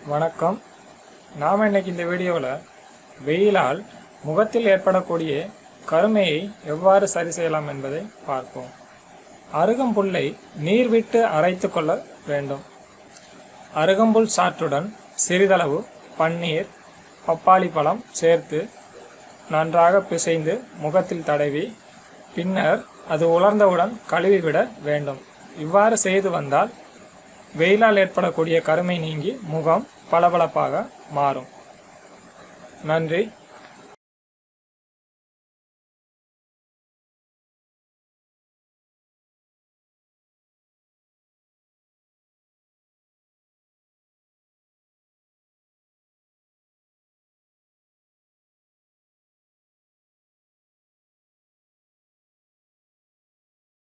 வணக்கம் நாம் இன்னைக்கு இந்த வீடியோவில் வெயிலால் முகத்தில் ஏற்படக்கூடிய கருமையை எவ்வாறு சரி செய்யலாம் என்பதை பார்ப்போம் அருகம்புல்லை நீர் விட்டு அரைத்து கொள்ள வேண்டும் அருகம்புல் சாற்றுடன் சிறிதளவு பன்னீர் பப்பாளி பழம் சேர்த்து நன்றாக பிசைந்து முகத்தில் தடவி பின்னர் அது உலர்ந்தவுடன் கழுவிவிட வேண்டும் இவ்வாறு செய்து வந்தால் வெயிலால் ஏற்படக்கூடிய கருமை நீங்கி முகம் பளபளப்பாக மாறும் நன்றி